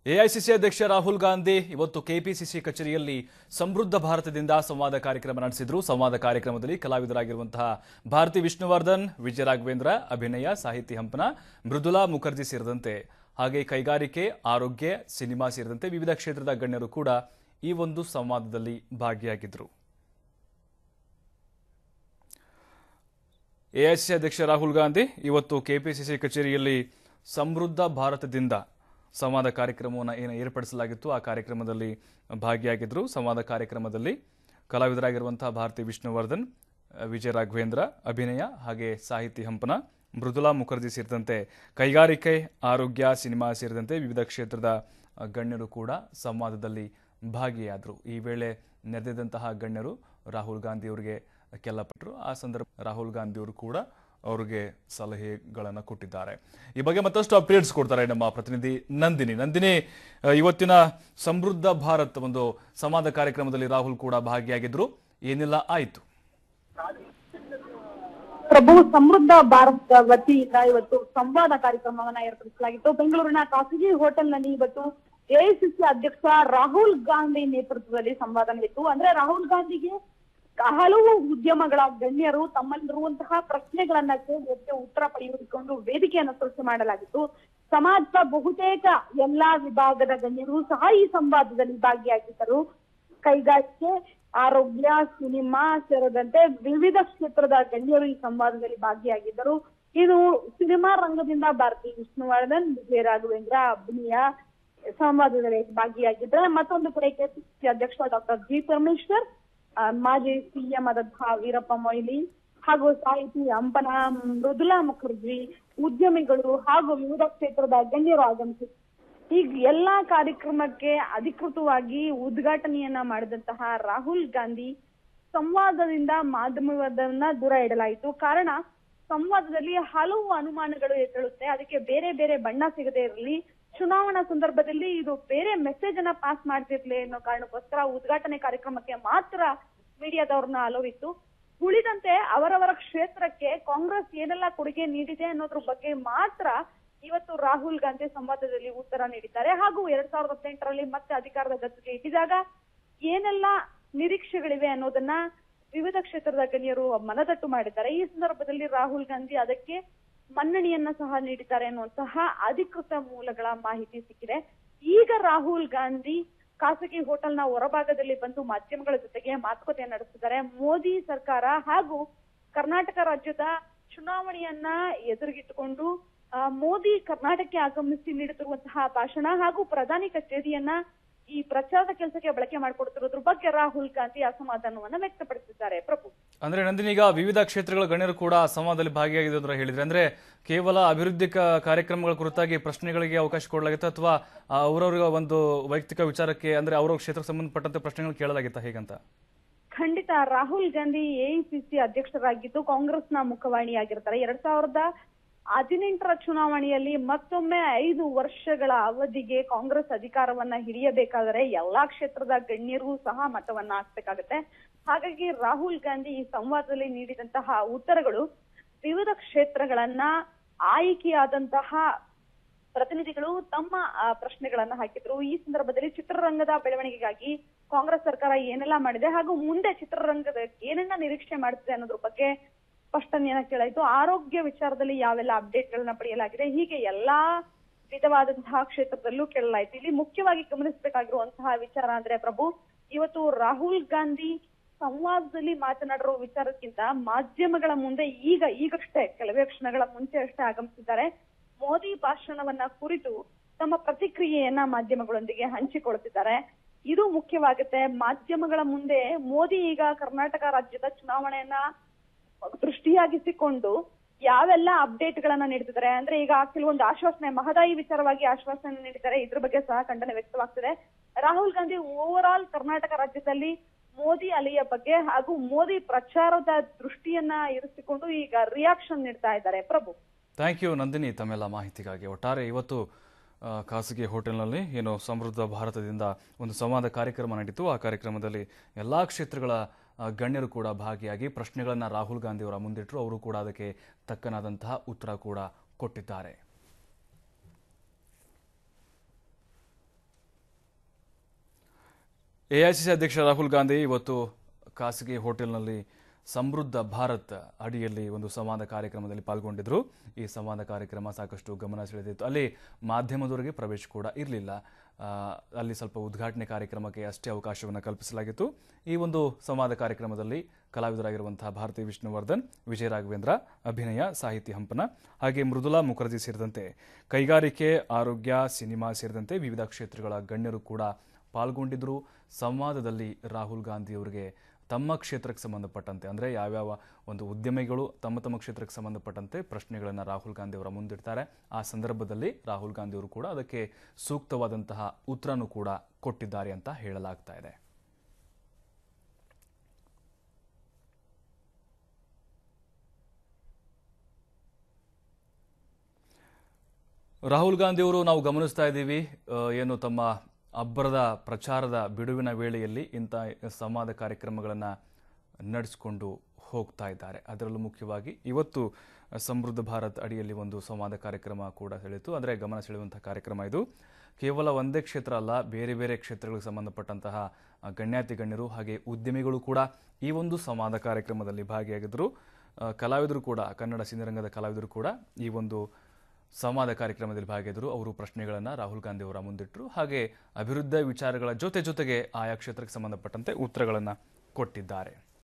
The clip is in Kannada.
ಎಐಸಿಸಿ ಅಧ್ಯಕ್ಷ ರಾಹುಲ್ ಗಾಂಧಿ ಇವತ್ತು ಕೆಪಿಸಿಸಿ ಕಚೇರಿಯಲ್ಲಿ ಸಮೃದ್ಧ ಭಾರತದಿಂದ ಸಂವಾದ ಕಾರ್ಯಕ್ರಮ ನಡೆಸಿದ್ರು ಸಂವಾದ ಕಾರ್ಯಕ್ರಮದಲ್ಲಿ ಕಲಾವಿದರಾಗಿರುವಂತಹ ಭಾರತಿ ವಿಷ್ಣುವರ್ಧನ್ ವಿಜಯ ರಾಘವೇಂದ್ರ ಅಭಿನಯ ಸಾಹಿತಿ ಹಂಪನ ಮೃದುಲಾ ಮುಖರ್ಜಿ ಸೇರಿದಂತೆ ಹಾಗೆ ಕೈಗಾರಿಕೆ ಆರೋಗ್ಯ ಸಿನಿಮಾ ಸೇರಿದಂತೆ ವಿವಿಧ ಕ್ಷೇತ್ರದ ಗಣ್ಯರು ಕೂಡ ಈ ಒಂದು ಸಂವಾದದಲ್ಲಿ ಭಾಗಿಯಾಗಿದ್ದರು ಎಐಸಿಸಿ ಅಧ್ಯಕ್ಷ ರಾಹುಲ್ ಗಾಂಧಿ ಇವತ್ತು ಕೆಪಿಸಿಸಿ ಕಚೇರಿಯಲ್ಲಿ ಸಮೃದ್ಧ ಭಾರತದಿಂದ ಸಂವಾದ ಕಾರ್ಯಕ್ರಮವನ್ನು ಏನು ಏರ್ಪಡಿಸಲಾಗಿತ್ತು ಆ ಕಾರ್ಯಕ್ರಮದಲ್ಲಿ ಭಾಗಿಯಾಗಿದ್ದರು ಸಂವಾದ ಕಾರ್ಯಕ್ರಮದಲ್ಲಿ ಕಲಾವಿದರಾಗಿರುವಂತಹ ಭಾರತಿ ವಿಷ್ಣುವರ್ಧನ್ ವಿಜಯ ರಾಘವೇಂದ್ರ ಅಭಿನಯ ಹಾಗೆ ಸಾಹಿತಿ ಹಂಪನ ಮೃದುಲಾ ಮುಖರ್ಜಿ ಸೇರಿದಂತೆ ಕೈಗಾರಿಕೆ ಆರೋಗ್ಯ ಸಿನಿಮಾ ಸೇರಿದಂತೆ ವಿವಿಧ ಕ್ಷೇತ್ರದ ಗಣ್ಯರು ಕೂಡ ಸಂವಾದದಲ್ಲಿ ಭಾಗಿಯಾದರು ಈ ವೇಳೆ ನೆರೆದಿದ್ದಂತಹ ಗಣ್ಯರು ರಾಹುಲ್ ಗಾಂಧಿ ಅವರಿಗೆ ಕೆಲ್ಲಪಟ್ಟರು ಆ ಸಂದರ್ಭ ರಾಹುಲ್ ಗಾಂಧಿ ಅವರು ಕೂಡ ಅವರಿಗೆ ಸಲಹೆಗಳನ್ನು ಕೊಟ್ಟಿದ್ದಾರೆ ಈ ಬಗ್ಗೆ ಮತ್ತಷ್ಟು ಅಪ್ಡೇಟ್ಸ್ ಕೊಡ್ತಾರೆ ನಮ್ಮ ಪ್ರತಿನಿಧಿ ನಂದಿನಿ ನಂದಿನಿ ಆ, ಇವತ್ತಿನ ಸಮೃದ್ಧ ಭಾರತ್ ಒಂದು ಸಂವಾದ ಕಾರ್ಯಕ್ರಮದಲ್ಲಿ ರಾಹುಲ್ ಕೂಡ ಭಾಗಿಯಾಗಿದ್ರು ಏನೆಲ್ಲ ಆಯಿತು ಪ್ರಭು ಸಮೃದ್ಧ ಭಾರತದ ವತಿಯಿಂದ ಇವತ್ತು ಸಂವಾದ ಕಾರ್ಯಕ್ರಮವನ್ನ ಏರ್ಪಡಿಸಲಾಗಿತ್ತು ಬೆಂಗಳೂರಿನ ಖಾಸಗಿ ಹೋಟೆಲ್ನಲ್ಲಿ ಇವತ್ತು ಎಐಸಿಸಿ ಅಧ್ಯಕ್ಷ ರಾಹುಲ್ ಗಾಂಧಿ ನೇತೃತ್ವದಲ್ಲಿ ಸಂವಾದ ನಡೆಯಿತು ಅಂದ್ರೆ ರಾಹುಲ್ ಗಾಂಧಿಗೆ ಹಲವು ಉದ್ಯಮಗಳ ಗಣ್ಯರು ತಮ್ಮಲ್ಲಿರುವಂತಹ ಪ್ರಶ್ನೆಗಳನ್ನ ಕೇಳಿ ಅದಕ್ಕೆ ಉತ್ತರ ಪಡೆಯುವುದಕ್ಕೊಂದು ವೇದಿಕೆಯನ್ನು ಸೃಷ್ಟಿ ಮಾಡಲಾಗಿತ್ತು ಸಮಾಜದ ಬಹುತೇಕ ಎಲ್ಲಾ ವಿಭಾಗದ ಗಣ್ಯರು ಸಹ ಈ ಸಂವಾದದಲ್ಲಿ ಭಾಗಿಯಾಗಿದ್ದರು ಕೈಗಾರಿಕೆ ಆರೋಗ್ಯ ಸಿನಿಮಾ ಸೇರಿದಂತೆ ವಿವಿಧ ಕ್ಷೇತ್ರದ ಗಣ್ಯರು ಈ ಸಂವಾದದಲ್ಲಿ ಭಾಗಿಯಾಗಿದ್ದರು ಇದು ಸಿನಿಮಾ ರಂಗದಿಂದ ಭಾರತಿ ವಿಷ್ಣುವರ್ಧನ್ ವಿಜಯ ರಾಘವೇಂದ್ರ ಅಭಿನಯ ಸಂವಾದದಲ್ಲಿ ಭಾಗಿಯಾಗಿದ್ದಾರೆ ಮತ್ತೊಂದು ಕಡೆ ಕೆಪಿಸಿಸಿ ಅಧ್ಯಕ್ಷ ಡಾಕ್ಟರ್ ಜಿ ಪರಮೇಶ್ವರ್ ಆ, ಮಾಜಿ ಸಿಎಂ ಆದಂತಹ ವೀರಪ್ಪ ಮೊಯ್ಲಿ ಹಾಗೂ ಸಾಹಿತಿ ಅಂಪನ ಮೃದುಲಾ ಮುಖರ್ಜಿ ಉದ್ಯಮಿಗಳು ಹಾಗೂ ವಿವಿಧ ಕ್ಷೇತ್ರದ ಗಣ್ಯರು ಆಗಮಿಸಿದ್ರು ಈಗ ಎಲ್ಲಾ ಕಾರ್ಯಕ್ರಮಕ್ಕೆ ಅಧಿಕೃತವಾಗಿ ಉದ್ಘಾಟನೆಯನ್ನ ಮಾಡಿದಂತಹ ರಾಹುಲ್ ಗಾಂಧಿ ಸಂವಾದದಿಂದ ಮಾಧ್ಯಮವನ್ನ ದೂರ ಇಡಲಾಯಿತು ಕಾರಣ ಸಂವಾದದಲ್ಲಿ ಹಲವು ಅನುಮಾನಗಳು ಎದ್ದೇಳುತ್ತೆ ಅದಕ್ಕೆ ಬೇರೆ ಬೇರೆ ಬಣ್ಣ ಸಿಗದೆ ಇರಲಿ ಚುನಾವಣಾ ಸಂದರ್ಭದಲ್ಲಿ ಇದು ಬೇರೆ ಮೆಸೇಜ್ ಅನ್ನ ಪಾಸ್ ಮಾಡ್ತಿರ್ಲಿ ಅನ್ನೋ ಕಾರಣಕ್ಕೋಸ್ಕರ ಉದ್ಘಾಟನೆ ಕಾರ್ಯಕ್ರಮಕ್ಕೆ ಮಾತ್ರ ಮೀಡಿಯಾದವ್ರನ್ನ ಅಲೋವಿತ್ತು ಉಳಿದಂತೆ ಅವರವರ ಕ್ಷೇತ್ರಕ್ಕೆ ಕಾಂಗ್ರೆಸ್ ಏನೆಲ್ಲ ಕೊಡುಗೆ ನೀಡಿದೆ ಅನ್ನೋದ್ರ ಬಗ್ಗೆ ಮಾತ್ರ ಇವತ್ತು ರಾಹುಲ್ ಗಾಂಧಿ ಸಂವಾದದಲ್ಲಿ ಉತ್ತರ ನೀಡಿದ್ದಾರೆ ಹಾಗೂ ಎರಡ್ ಸಾವಿರದ ಹದಿನೆಂಟರಲ್ಲಿ ಮತ್ತೆ ಅಧಿಕಾರದ ಗದ್ದುಗೆ ಇಟ್ಟಿದಾಗ ಏನೆಲ್ಲ ನಿರೀಕ್ಷೆಗಳಿವೆ ಅನ್ನೋದನ್ನ ವಿವಿಧ ಕ್ಷೇತ್ರದ ಗಣ್ಯರು ಮನದಟ್ಟು ಮಾಡಿದ್ದಾರೆ ಈ ಸಂದರ್ಭದಲ್ಲಿ ರಾಹುಲ್ ಗಾಂಧಿ ಅದಕ್ಕೆ ಮನ್ನಣೆಯನ್ನ ಸಹ ನೀಡಿದ್ದಾರೆ ಅನ್ನುವಂತಹ ಅಧಿಕೃತ ಮೂಲಗಳ ಮಾಹಿತಿ ಸಿಕ್ಕಿದೆ ಈಗ ರಾಹುಲ್ ಗಾಂಧಿ ಖಾಸಗಿ ಹೋಟೆಲ್ನ ಹೊರಭಾಗದಲ್ಲಿ ಬಂದು ಮಾಧ್ಯಮಗಳ ಜೊತೆಗೆ ಮಾತುಕತೆ ನಡೆಸಿದ್ದಾರೆ ಮೋದಿ ಸರ್ಕಾರ ಹಾಗೂ ಕರ್ನಾಟಕ ರಾಜ್ಯದ ಚುನಾವಣೆಯನ್ನ ಎದುರಿಗಿಟ್ಟುಕೊಂಡು ಆ, ಮೋದಿ ಕರ್ನಾಟಕಕ್ಕೆ ಆಗಮಿಸಿ ನೀಡುತ್ತಿರುವಂತಹ ಭಾಷಣ ಹಾಗೂ ಪ್ರಧಾನಿ ಕಚೇರಿಯನ್ನ ಈ ಪ್ರಚಾರದ ಕೆಲಸಕ್ಕೆ ಬಳಕೆ ಮಾಡಿಕೊಡ್ತಿರೋದ್ರ ಬಗ್ಗೆ ರಾಹುಲ್ ಗಾಂಧಿ ಅಸಮಾಧಾನವನ್ನ ವ್ಯಕ್ತಪಡಿಸಿದ್ದಾರೆ ಪ್ರಭು ಅಂದ್ರೆ ನಂದಿನಿ ಈಗ ವಿವಿಧ ಕ್ಷೇತ್ರಗಳ ಗಣ್ಯರು ಕೂಡ ಸಂವಾದದಲ್ಲಿ ಭಾಗಿಯಾಗಿದೆ ಅಂತ ಹೇಳಿದ್ರೆ ಅಂದ್ರೆ ಕೇವಲ ಅಭಿವೃದ್ಧಿ ಕ- ಕಾರ್ಯಕ್ರಮಗಳ ಕುರಿತಾಗಿ ಪ್ರಶ್ನೆಗಳಿಗೆ ಅವಕಾಶ ಕೊಡಲಾಗಿತ್ತು ಅಥವಾ ಅವರವರ ಒಂದು ವೈಯಕ್ತಿಕ ವಿಚಾರಕ್ಕೆ ಅಂದ್ರೆ ಅವರ ಕ್ಷೇತ್ರಕ್ಕೆ ಸಂಬಂಧಪಟ್ಟಂತೆ ಪ್ರಶ್ನೆಗಳು ಕೇಳಲಾಗಿತ್ತ ಹೇಗಂತ ಖಂಡಿತ ರಾಹುಲ್ ಗಾಂಧಿ ಎಐಸಿಸಿ ಅಧ್ಯಕ್ಷರಾಗಿದ್ದು ಕಾಂಗ್ರೆಸ್ನ ಮುಖವಾಣಿಯಾಗಿರ್ತಾರೆ ಎರಡ್ ಸಾವಿರದ ಹದಿನೆಂಟರ ಚುನಾವಣೆಯಲ್ಲಿ ಮತ್ತೊಮ್ಮೆ ಐದು ವರ್ಷಗಳ ಅವಧಿಗೆ ಕಾಂಗ್ರೆಸ್ ಅಧಿಕಾರವನ್ನ ಹಿಡಿಯಬೇಕಾದರೆ ಎಲ್ಲಾ ಕ್ಷೇತ್ರದ ಗಣ್ಯರು ಸಹ ಮತವನ್ನ ಹಾಕ್ಬೇಕಾಗತ್ತೆ ಹಾಗಾಗಿ ರಾಹುಲ್ ಗಾಂಧಿ ಈ ಸಂವಾದದಲ್ಲಿ ನೀಡಿದಂತಹ ಉತ್ತರಗಳು ವಿವಿಧ ಕ್ಷೇತ್ರಗಳನ್ನ ಆಯ್ಕೆಯಾದಂತಹ ಪ್ರತಿನಿಧಿಗಳು ತಮ್ಮ ಆ, ಪ್ರಶ್ನೆಗಳನ್ನ ಹಾಕಿದ್ರು ಈ ಸಂದರ್ಭದಲ್ಲಿ ಚಿತ್ರರಂಗದ ಬೆಳವಣಿಗೆಗಾಗಿ ಕಾಂಗ್ರೆಸ್ ಸರ್ಕಾರ ಏನೆಲ್ಲ ಮಾಡಿದೆ ಹಾಗೂ ಮುಂದೆ ಚಿತ್ರರಂಗದ ಏನನ್ನ ನಿರೀಕ್ಷೆ ಮಾಡುತ್ತಿದೆ ಅನ್ನೋದ್ರ ಬಗ್ಗೆ ಸ್ಪಷ್ಟನೆಯನ್ನ ಕೇಳಾಯ್ತು ಆರೋಗ್ಯ ವಿಚಾರದಲ್ಲಿ ಯಾವೆಲ್ಲ ಅಪ್ಡೇಟ್ ಗಳನ್ನ ಪಡೆಯಲಾಗಿದೆ ಹೀಗೆ ಎಲ್ಲಾ ವಿಧವಾದಂತಹ ಕ್ಷೇತ್ರದಲ್ಲೂ ಕೇಳಲಾಯ್ತು ಇಲ್ಲಿ ಮುಖ್ಯವಾಗಿ ಗಮನಿಸಬೇಕಾಗಿರುವಂತಹ ವಿಚಾರ ಅಂದ್ರೆ ಪ್ರಭು ಇವತ್ತು ರಾಹುಲ್ ಗಾಂಧಿ ಸಂವಾದದಲ್ಲಿ ಮಾತನಾಡಿರೋ ವಿಚಾರಕ್ಕಿಂತ ಮಾಧ್ಯಮಗಳ ಮುಂದೆ ಈಗ ಈಗಷ್ಟೇ ಕೆಲವೇ ಕ್ಷಣಗಳ ಮುಂಚೆ ಅಷ್ಟೇ ಆಗಮಿಸಿದ್ದಾರೆ ಮೋದಿ ಭಾಷಣವನ್ನ ಕುರಿತು ತಮ್ಮ ಪ್ರತಿಕ್ರಿಯೆಯನ್ನ ಮಾಧ್ಯಮಗಳೊಂದಿಗೆ ಹಂಚಿಕೊಳ್ತಿದ್ದಾರೆ ಇದು ಮುಖ್ಯವಾಗುತ್ತೆ ಮಾಧ್ಯಮಗಳ ಮುಂದೆ ಮೋದಿ ಈಗ ಕರ್ನಾಟಕ ರಾಜ್ಯದ ಚುನಾವಣೆಯನ್ನ ದೃಷ್ಟಿಯಾಗಿಸಿಕೊಂಡು ಯಾವೆಲ್ಲ ಅಪ್ಡೇಟ್ ಗಳನ್ನ ನೀಡ್ತಿದ್ದಾರೆ ಅಂದ್ರೆ ಈಗ ಕೆಲವೊಂದು ಆಶ್ವಾಸನೆ ಮಹದಾಯಿ ವಿಚಾರವಾಗಿ ಆಶ್ವಾಸನೆ ನೀಡಿದ್ದಾರೆ ಇದ್ರ ಬಗ್ಗೆ ಸಹ ಖಂಡನೆ ವ್ಯಕ್ತವಾಗ್ತಿದೆ ರಾಹುಲ್ ಗಾಂಧಿ ಓವರ್ ಆಲ್ ಕರ್ನಾಟಕ ರಾಜ್ಯದಲ್ಲಿ ಮೋದಿ ಅಲೆಯ ಬಗ್ಗೆ ಹಾಗೂ ಮೋದಿ ಪ್ರಚಾರದ ದೃಷ್ಟಿಯನ್ನ ಇರಿಸಿಕೊಂಡು ಈಗ ರಿಯಾಕ್ಷನ್ ನೀಡ್ತಾ ಇದ್ದಾರೆ ಪ್ರಭು ಥ್ಯಾಂಕ್ ಯು ನಂದಿನಿ ತಮ್ಮೆಲ್ಲ ಮಾಹಿತಿಗಾಗಿ ಒಟ್ಟಾರೆ ಇವತ್ತು ಆ, ಖಾಸಗಿ ಹೋಟೆಲ್ನಲ್ಲಿ ಏನು ಸಮೃದ್ಧ ಭಾರತದಿಂದ ಒಂದು ಸಂವಾದ ಕಾರ್ಯಕ್ರಮ ನಡೀತು ಆ ಕಾರ್ಯಕ್ರಮದಲ್ಲಿ ಎಲ್ಲ ಕ್ಷೇತ್ರಗಳ ಆ, ಗಣ್ಯರು ಕೂಡ ಭಾಗಿಯಾಗಿ ಪ್ರಶ್ನೆಗಳನ್ನು ರಾಹುಲ್ ಗಾಂಧಿ ಅವರ ಮುಂದಿಟ್ಟರು ಅವರು ಕೂಡ ಅದಕ್ಕೆ ತಕ್ಕನಾದಂತಹ ಉತ್ತರ ಕೂಡ ಕೊಟ್ಟಿದ್ದಾರೆ ಎಐಸಿಸಿ ಅಧ್ಯಕ್ಷ ರಾಹುಲ್ ಗಾಂಧಿ ಇವತ್ತು ಖಾಸಗಿ ಹೋಟೆಲ್ನಲ್ಲಿ ಸಮೃದ್ಧ ಭಾರತ್ ಅಡಿಯಲ್ಲಿ ಒಂದು ಸಂವಾದ ಕಾರ್ಯಕ್ರಮದಲ್ಲಿ ಪಾಲ್ಗೊಂಡಿದ್ರು ಈ ಸಂವಾದ ಕಾರ್ಯಕ್ರಮ ಸಾಕಷ್ಟು ಗಮನ ಸೆಳೆದಿತ್ತು ಅಲ್ಲಿ ಮಾಧ್ಯಮದವರಿಗೆ ಪ್ರವೇಶ ಕೂಡ ಇರಲಿಲ್ಲ ಅಲ್ಲಿ ಸ್ವಲ್ಪ ಉದ್ಘಾಟನೆ ಕಾರ್ಯಕ್ರಮಕ್ಕೆ ಅಷ್ಟೇ ಅವಕಾಶವನ್ನು ಕಲ್ಪಿಸಲಾಗಿತ್ತು ಈ ಒಂದು ಸಂವಾದ ಕಾರ್ಯಕ್ರಮದಲ್ಲಿ ಕಲಾವಿದರಾಗಿರುವಂತಹ ಭಾರತಿ ವಿಷ್ಣುವರ್ಧನ್ ವಿಜಯ ರಾಘವೇಂದ್ರ ಅಭಿನಯ ಸಾಹಿತ್ಯ ಹಂಪನ ಹಾಗೆ ಮೃದುಲಾ ಮುಖರ್ಜಿ ಸೇರಿದಂತೆ ಕೈಗಾರಿಕೆ ಆರೋಗ್ಯ ಸಿನಿಮಾ ಸೇರಿದಂತೆ ವಿವಿಧ ಕ್ಷೇತ್ರಗಳ ಗಣ್ಯರು ಕೂಡ ಪಾಲ್ಗೊಂಡಿದ್ದರು ಸಂವಾದದಲ್ಲಿ ರಾಹುಲ್ ಗಾಂಧಿ ಅವರಿಗೆ ತಮ್ಮ ಕ್ಷೇತ್ರಕ್ಕೆ ಸಂಬಂಧಪಟ್ಟಂತೆ ಅಂದರೆ ಯಾವ್ಯಾವ ಒಂದು ಉದ್ಯಮಿಗಳು ತಮ್ಮ ತಮ್ಮ ಕ್ಷೇತ್ರಕ್ಕೆ ಸಂಬಂಧಪಟ್ಟಂತೆ ಪ್ರಶ್ನೆಗಳನ್ನು ರಾಹುಲ್ ಗಾಂಧಿ ಅವರ ಮುಂದಿಡ್ತಾರೆ ಆ ಸಂದರ್ಭದಲ್ಲಿ ರಾಹುಲ್ ಗಾಂಧಿ ಅವರು ಕೂಡ ಅದಕ್ಕೆ ಸೂಕ್ತವಾದಂತಹ ಉತ್ತರನೂ ಕೂಡ ಕೊಟ್ಟಿದ್ದಾರೆ ಅಂತ ಹೇಳಲಾಗ್ತಾ ಇದೆ ರಾಹುಲ್ ಗಾಂಧಿ ಅವರು ನಾವು ಗಮನಿಸ್ತಾ ಇದ್ದೀವಿ ಆ, ಏನು ತಮ್ಮ ಅಬ್ಬರದ ಪ್ರಚಾರದ ಬಿಡುವಿನ ವೇಳೆಯಲ್ಲಿ ಇಂಥ ಸಂವಾದ ಕಾರ್ಯಕ್ರಮಗಳನ್ನು ನಡೆಸಿಕೊಂಡು ಹೋಗ್ತಾ ಇದ್ದಾರೆ ಅದರಲ್ಲೂ ಮುಖ್ಯವಾಗಿ ಇವತ್ತು ಸಮೃದ್ಧ ಭಾರತ್ ಅಡಿಯಲ್ಲಿ ಒಂದು ಸಂವಾದ ಕಾರ್ಯಕ್ರಮ ಕೂಡ ಸೆಳೆಯಿತು ಅಂದರೆ ಗಮನ ಸೆಳೆಯುವಂತಹ ಕಾರ್ಯಕ್ರಮ ಇದು ಕೇವಲ ಒಂದೇ ಕ್ಷೇತ್ರ ಅಲ್ಲ ಬೇರೆ ಬೇರೆ ಕ್ಷೇತ್ರಗಳಿಗೆ ಸಂಬಂಧಪಟ್ಟಂತಹ ಆ, ಗಣ್ಯಾತಿ ಗಣ್ಯರು ಹಾಗೆ ಉದ್ಯಮಿಗಳು ಕೂಡ ಈ ಒಂದು ಸಂವಾದ ಕಾರ್ಯಕ್ರಮದಲ್ಲಿ ಭಾಗಿಯಾಗಿದ್ದರು ಆ, ಕಲಾವಿದರು ಕೂಡ ಕನ್ನಡ ಸಿನಿರಂಗದ ಕಲಾವಿದರು ಕೂಡ ಈ ಒಂದು ಸಂವಾದ ಕಾರ್ಯಕ್ರಮದಲ್ಲಿ ಭಾಗಿಯಾದರು ಅವರು ಪ್ರಶ್ನೆಗಳನ್ನು ರಾಹುಲ್ ಗಾಂಧಿ ಅವರ ಮುಂದಿಟ್ಟರು ಹಾಗೆ ಅಭಿವೃದ್ಧಿ ವಿಚಾರಗಳ ಜೊತೆ ಜೊತೆಗೆ ಆಯಾ ಕ್ಷೇತ್ರಕ್ಕೆ ಸಂಬಂಧಪಟ್ಟಂತೆ ಉತ್ತರಗಳನ್ನು ಕೊಟ್ಟಿದ್ದಾರೆ